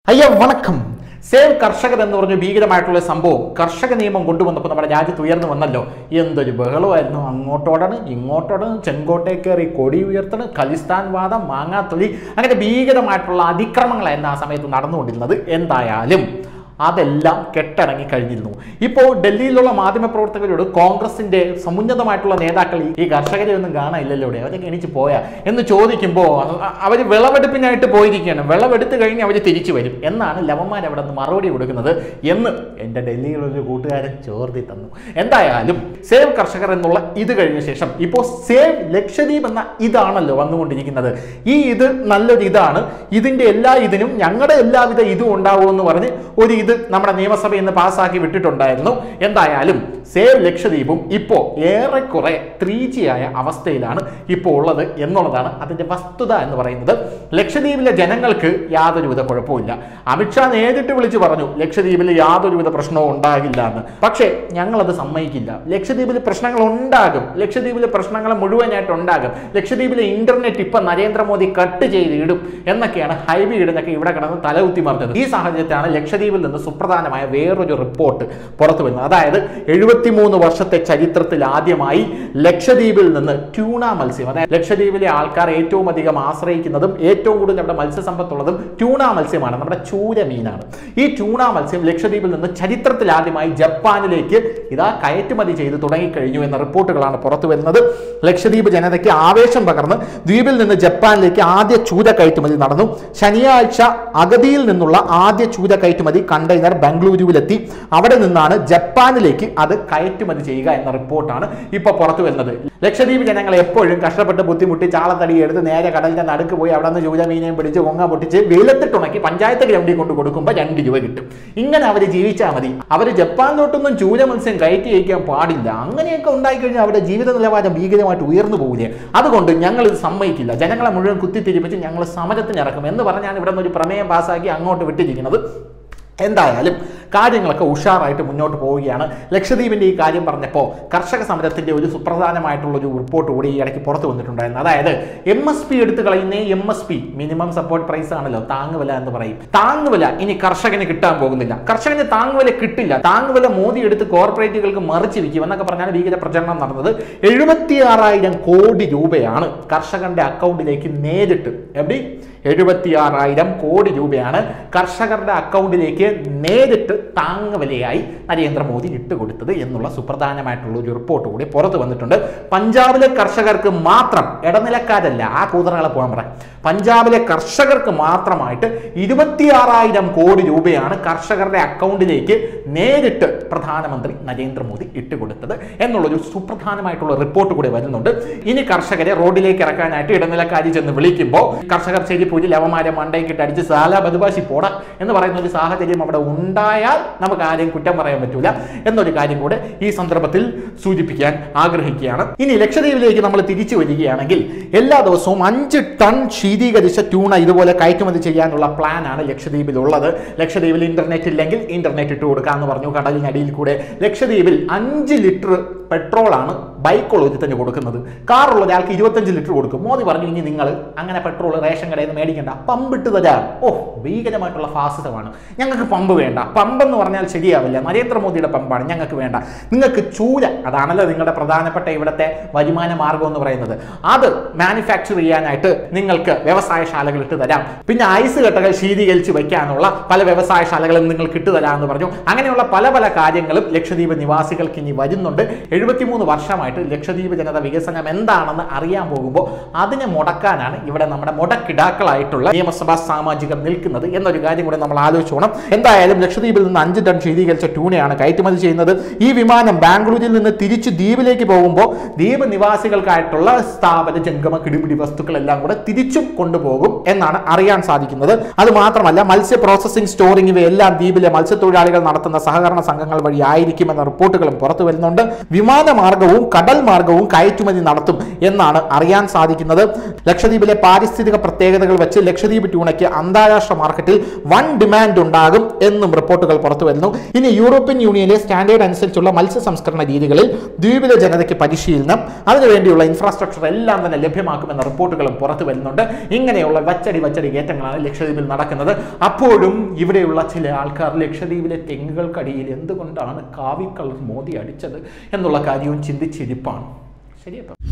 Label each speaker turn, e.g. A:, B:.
A: അയ്യ വണക്കം സേവ് കർഷകർ എന്ന് പറഞ്ഞ ഭീകരമായിട്ടുള്ള സംഭവം കർഷക നിയമം കൊണ്ടുവന്നപ്പോൾ നമ്മുടെ രാജ്യത്ത് ഉയർന്നു വന്നല്ലോ എന്തൊരു ബഹളമായിരുന്നു അങ്ങോട്ടോടാണ് ഇങ്ങോട്ടോടാണ് ചെങ്കോട്ടേ കയറി കൊടി ഉയർത്തണ് ഖലിസ്ഥാൻ വാദം മാങ്ങാത്തൊലി അങ്ങനെ ഭീകരമായിട്ടുള്ള അതിക്രമങ്ങളായിരുന്നു ആ സമയത്ത് നടന്നുകൊണ്ടിരുന്നത് എന്തായാലും അതെല്ലാം കെട്ടടങ്ങി കഴിഞ്ഞിരുന്നു ഇപ്പോൾ ഡൽഹിയിലുള്ള മാധ്യമപ്രവർത്തകരോട് കോൺഗ്രസിന്റെ സമുന്നതമായിട്ടുള്ള നേതാക്കൾ ഈ കർഷകരെ ഒന്നും കാണാനില്ലല്ലോ ഇവിടെ അവരൊക്കെ എണീച്ച് പോയാ എന്ന് ചോദിക്കുമ്പോൾ അവർ വിളവെടുപ്പിനായിട്ട് പോയിരിക്കുകയാണ് വിളവെടുത്ത് കഴിഞ്ഞ് അവർ തിരിച്ചു വരും എന്നാണ് ലവന്മാർ അവിടെ നിന്ന് മറുപടി കൊടുക്കുന്നത് എന്ന് എൻ്റെ ഡൽഹിയിലൊരു കൂട്ടുകാരൻ ചോർത്തി തന്നു എന്തായാലും സേവ് കർഷകർ എന്നുള്ള ഇത് കഴിഞ്ഞ ശേഷം ഇപ്പോൾ സേവ് ലക്ഷദ്വീപ് എന്ന ഇതാണല്ലോ വന്നുകൊണ്ടിരിക്കുന്നത് ഈ ഇത് നല്ലൊരു ഇതാണ് ഇതിന്റെ എല്ലാ ഇതിനും ഞങ്ങളുടെ എല്ലാവിധ ഇതും ഉണ്ടാവുമെന്ന് പറഞ്ഞ് ഒരു ഇത് നമ്മുടെ നിയമസഭയിൽ നിന്ന് പാസ്സാക്കി വിട്ടിട്ടുണ്ടായിരുന്നു എന്തായാലും സേവ് ലക്ഷദ്വീപും ഇപ്പോൾ ഏറെക്കുറെ ത്രീ ജി ആയ അവസ്ഥയിലാണ് ഇപ്പോൾ ഉള്ളത് എന്നുള്ളതാണ് അതിന്റെ വസ്തുത എന്ന് പറയുന്നത് ലക്ഷദ്വീപിലെ ജനങ്ങൾക്ക് യാതൊരുവിധ കുഴപ്പമില്ല അമിത്ഷാ നേരിട്ട് വിളിച്ചു പറഞ്ഞു ലക്ഷദ്വീപിൽ യാതൊരുവിധ പ്രശ്നവും ഉണ്ടാകില്ല എന്ന് പക്ഷേ ഞങ്ങളത് സമ്മതിക്കില്ല ലക്ഷദ്വീപിൽ പ്രശ്നങ്ങൾ ഉണ്ടാകും ലക്ഷദ്വീപിലെ പ്രശ്നങ്ങൾ മുഴുവനായിട്ട് ഉണ്ടാകും ലക്ഷദ്വീപിലെ ഇന്റർനെറ്റ് ഇപ്പൊ നരേന്ദ്രമോദി കട്ട് ചെയ്ത് ഇടും എന്നൊക്കെയാണ് ഹൈവി ഇടുന്നൊക്കെ ഇവിടെ കിടന്ന് തലകുത്തി മറിഞ്ഞത് ഈ സാഹചര്യത്തിലാണ് ലക്ഷദ്വീപിൽ നിന്ന് സുപ്രധാനമായ വേറൊരു റിപ്പോർട്ട് പുറത്തു വരുന്നത് അതായത് എഴുപത്തിമൂന്ന് വർഷത്തെ ചരിത്രത്തിൽ ആദ്യമായി ലക്ഷദ്വീപിൽ നിന്ന് ട്യൂണ മത്സ്യം അതായത് ലക്ഷദ്വീപിലെ ആൾക്കാർ ഏറ്റവും അധികം ആശ്രയിക്കുന്നതും ഏറ്റവും കൂടുതൽ അവിടെ മത്സ്യസമ്പത്തുള്ളതും ട്യൂണ മത്സ്യമാണ് നമ്മുടെ ചൂര മീനാണ് ഈ ട്യൂണ മത്സ്യം ലക്ഷദ്വീപിൽ നിന്ന് ചരിത്രത്തിൽ ആദ്യമായി ജപ്പാനിലേക്ക് ഇതാ കയറ്റുമതി ചെയ്ത് തുടങ്ങിക്കഴിഞ്ഞു എന്ന റിപ്പോർട്ടുകളാണ് പുറത്തു വരുന്നത് ലക്ഷദ്വീപ് ജനതയ്ക്ക് ആവേശം പകർന്ന് ദ്വീപിൽ നിന്ന് ജപ്പാനിലേക്ക് ആദ്യ ചൂര കയറ്റുമതി നടന്നു ശനിയാഴ്ച അഗതിയിൽ നിന്നുള്ള ആദ്യ ചൂര കയറ്റുമതി കണ്ടെയ്നർ ബംഗളൂരുവിലെത്തി അവിടെ നിന്നാണ് ജപ്പാനിലേക്ക് അത് കയറ്റുമതി ചെയ്യുക എന്ന റിപ്പോർട്ടാണ് ഇപ്പൊ പുറത്തു വരുന്നത് ലക്ഷദ്വീപ് ജനങ്ങൾ എപ്പോഴും കഷ്ടപ്പെട്ട് ബുദ്ധിമുട്ടി ചാളത്തടി എടുത്ത് നേരെ കടലിന്റെ നടുക്ക് പോയി അവിടെ നിന്ന് ചൂര മീനെയും പിടിച്ച് കൊങ്ങ പൊട്ടിച്ച് വെയിലത്തിട്ടുണക്കി പഞ്ചായത്ത് ഗ്രൗണ്ടിൽ കൊണ്ട് കൊടുക്കുമ്പോൾ രണ്ട് രൂപ കിട്ടും ഇങ്ങനെ അവർ ജീവിച്ചാൽ മതി അവർ ജപ്പാനിലോട്ടൊന്നും ചൂര മത്സ്യം കയറ്റി അയക്കാൻ പാടില്ല അങ്ങനെയൊക്കെ ഉണ്ടായിക്കഴിഞ്ഞാൽ അവരുടെ ജീവിത നിലവാരം ഭീകരമായിട്ട് ഉയർന്നു പോകില്ലേ അതുകൊണ്ട് ഞങ്ങൾ ഇത് സമ്മതിക്കില്ല ജനങ്ങളെ മുഴുവൻ കുത്തിത്തിരിപ്പിച്ച് ഞങ്ങൾ സമരത്തിനിറക്കും എന്ന് പറഞ്ഞാണ് ഇവിടെ നിന്ന് ഒരു പ്രമേയം പാസ്സാക്കി അങ്ങോട്ട് വിട്ടിരിക്കുന്നത് എന്തായാലും കാര്യങ്ങളൊക്കെ ഉഷാറായിട്ട് മുന്നോട്ട് പോവുകയാണ് ലക്ഷദ്വീപിൻ്റെ ഈ കാര്യം പറഞ്ഞപ്പോൾ കർഷക സമരത്തിൻ്റെ ഒരു സുപ്രധാനമായിട്ടുള്ള ഒരു റിപ്പോർട്ട് കൂടി ഈ ഇടയ്ക്ക് പുറത്ത് വന്നിട്ടുണ്ടായിരുന്നു അതായത് എം എസ് പി എടുത്ത് കളയുന്ന M S P minimum support price ആണല്ലോ താങ്ങുവില എന്ന് പറയും താങ്ങുവില ഇനി കർഷകന് കിട്ടാൻ പോകുന്നില്ല കർഷകന് താങ്ങുവില കിട്ടില്ല താങ്ങുവില മോദി എടുത്ത് കോർപ്പറേറ്റുകൾക്ക് മറിച്ച് വിൽക്കും എന്നൊക്കെ പറഞ്ഞാണ് ഭീകര പ്രചരണം നടന്നത് എഴുപത്തി ആറായിരം കോടി രൂപയാണ് കർഷകന്റെ അക്കൗണ്ടിലേക്ക് നേരിട്ട് എവിടെ എഴുപത്തി ആറായിരം കോടി രൂപയാണ് കർഷകരുടെ അക്കൗണ്ടിലേക്ക് നേരിട്ട് താങ്ങുവിലയായി നരേന്ദ്രമോദി ഇട്ടുകൊടുത്തത് എന്നുള്ള സുപ്രധാനമായിട്ടുള്ള ഒരു റിപ്പോർട്ട് കൂടി പുറത്തു വന്നിട്ടുണ്ട് പഞ്ചാബിലെ കർഷകർക്ക് മാത്രം ഇടനിലക്കാരല്ല ആ കൂതറകളെ പോകാൻ പറയാം പഞ്ചാബിലെ കർഷകർക്ക് മാത്രമായിട്ട് ഇരുപത്തിയാറായിരം കോടി രൂപയാണ് കർഷകരുടെ അക്കൗണ്ടിലേക്ക് നേരിട്ട് പ്രധാനമന്ത്രി നരേന്ദ്രമോദി ഇട്ടുകൊടുത്തത് എന്നുള്ളൊരു സുപ്രധാനമായിട്ടുള്ള റിപ്പോർട്ട് കൂടി വരുന്നുണ്ട് ഇനി കർഷകരെ റോഡിലേക്ക് ഇറക്കാനായിട്ട് ഇടനിലക്കാരി ചെന്ന് വിളിക്കുമ്പോൾ കർഷകർ ശരി പൂജി ലവമാരെ മണ്ടയ്ക്കിട്ട് അടിച്ച് സാല ബദുബാശി പോട എന്ന് പറയുന്ന ഒരു സാഹചര്യം അവിടെ ഉണ്ടായാൽ നമുക്ക് ആരെയും കുറ്റം പറയാൻ പറ്റൂല എന്നൊരു കാര്യം കൂടെ ഈ സന്ദർഭത്തിൽ സൂചിപ്പിക്കാൻ ആഗ്രഹിക്കുകയാണ് ഇനി ലക്ഷദ്വീപിലേക്ക് നമ്മൾ തിരിച്ചു വരികയാണെങ്കിൽ എല്ലാ ദിവസവും അഞ്ച് ടൺ ശീതീകരിച്ച ട്യൂണ ഇതുപോലെ കയറ്റുമതി ചെയ്യാനുള്ള പ്ലാനാണ് ലക്ഷദ്വീപിലുള്ളത് ലക്ഷദ്വീപിൽ ഇന്റർനെറ്റ് ഇല്ലെങ്കിൽ ഇന്റർനെറ്റ് ഇട്ട് കൊടുക്കാമെന്ന് പറഞ്ഞു കടലിനടിയിൽ കൂടെ ലക്ഷദ്വീപിൽ അഞ്ച് ലിറ്റർ പെട്രോളാണ് ബൈക്കുള്ള ഒരുത്തന് കൊടുക്കുന്നത് കാറുള്ള ഒരാൾക്ക് ഇരുപത്തഞ്ച് ലിറ്റർ കൊടുക്കും മോദി പറഞ്ഞു ഇനി നിങ്ങൾ അങ്ങനെ പെട്രോൾ റേഷൻ കടയിൽ നിന്ന് മേടിക്കേണ്ട പമ്പ് ഇട്ട് തരാം ഓ ഭീകരമായിട്ടുള്ള ഫാസിസമാണ് ഞങ്ങൾക്ക് പമ്പ് വേണ്ട പമ്പ് എന്ന് പറഞ്ഞാൽ ശരിയാവില്ല നരേന്ദ്രമോദിയുടെ പമ്പാണ് ഞങ്ങൾക്ക് വേണ്ട നിങ്ങൾക്ക് ചൂര അതാണല്ലോ നിങ്ങളുടെ പ്രധാനപ്പെട്ട ഇവിടുത്തെ വരുമാന മാർഗം എന്ന് പറയുന്നത് അത് മാനുഫാക്ചർ ചെയ്യാനായിട്ട് നിങ്ങൾക്ക് വ്യവസായശാലകൾ ഇട്ട് തരാം പിന്നെ ഐസ് കെട്ടകൾ ശീതീകരിച്ച് വയ്ക്കാനുള്ള പല വ്യവസായശാലകളും നിങ്ങൾക്ക് ഇട്ട് തരാമെന്ന് പറഞ്ഞു അങ്ങനെയുള്ള പല പല കാര്യങ്ങളും ലക്ഷദ്വീപ് നിവാസികൾക്ക് ഇനി വരുന്നുണ്ട് എഴുപത്തിമൂന്ന് വർഷമായിട്ട് ലക്ഷദ്വീപ് ജനത വികസനം എന്താണെന്ന് അറിയാൻ പോകുമ്പോൾ അതിനെ മുടക്കാനാണ് ഇവിടെ നമ്മുടെ മുടക്കിടാക്കളായിട്ടുള്ള നിയമസഭാ സാമാജികർ നിൽക്കുന്നത് എന്നൊരു കാര്യം കൂടെ നമ്മൾ ആലോചിച്ചോണം എന്തായാലും ലക്ഷദ്വീപിൽ നിന്ന് അഞ്ച് ടൺ ശീതീകരിച്ച ട്യൂണയാണ് കയറ്റുമതി ചെയ്യുന്നത് ഈ വിമാനം ബാംഗ്ലൂരിൽ നിന്ന് തിരിച്ച് ദ്വീപിലേക്ക് പോകുമ്പോൾ ദ്വീപ് നിവാസികൾക്കായിട്ടുള്ള സ്ഥാപന ജംഗമ കിടിപിടി വസ്തുക്കളെല്ലാം കൂടെ തിരിച്ചും കൊണ്ടുപോകും എന്നാണ് അറിയാൻ സാധിക്കുന്നത് അത് മാത്രമല്ല മത്സ്യ പ്രോസസ്സിംഗ് സ്റ്റോറിംഗ് ഇവയെല്ലാം ദ്വീപിലെ മത്സ്യത്തൊഴിലാളികൾ നടത്തുന്ന സഹകരണ സംഘങ്ങൾ വഴി ആയിരിക്കുമെന്ന റിപ്പോർട്ടുകളും പുറത്തു വരുന്നുണ്ട് വിമാനമാർഗവും കടൽ മാർഗവും കയറ്റുമതി നടത്തും എന്നാണ് അറിയാൻ സാധിക്കുന്നത് ലക്ഷദ്വീപിലെ പാരിസ്ഥിതിക പ്രത്യേകതകൾ വെച്ച് ലക്ഷദ്വീപ് ട്യൂണയ്ക്ക് അന്താരാഷ്ട്ര മാർക്കറ്റിൽ വൻ ഡിമാൻഡ് ഉണ്ടാകും എന്നും റിപ്പോർട്ടുകൾ പുറത്തു വരുന്നു ഇനി യൂറോപ്യൻ യൂണിയനിലെ സ്റ്റാൻഡേർഡ് അനുസരിച്ചുള്ള മത്സ്യ സംസ്കരണ രീതികളിൽ ദ്വീപിലെ ജനതയ്ക്ക് പരിശീലനം അതിനുവേണ്ടിയുള്ള ഇൻഫ്രാസ്ട്രക്ചർ എല്ലാം തന്നെ ലഭ്യമാക്കുമെന്ന റിപ്പോർട്ടുകളും പുറത്തു വരുന്നുണ്ട് ഇങ്ങനെയുള്ള വച്ചടി വച്ചടി കയറ്റങ്ങളാണ് ലക്ഷദ്വീപിൽ നടക്കുന്നത് അപ്പോഴും ഇവിടെയുള്ള ചില ആൾക്കാർ ലക്ഷദ്വീപിലെ തെങ്ങുകൾക്കടിയിൽ എന്തുകൊണ്ടാണ് കാവി കളർ മോദി അടിച്ചത് എന്നുള്ള കാര്യവും ചിന്തിച്ചിരിപ്പാണ് ശരിയപ്പം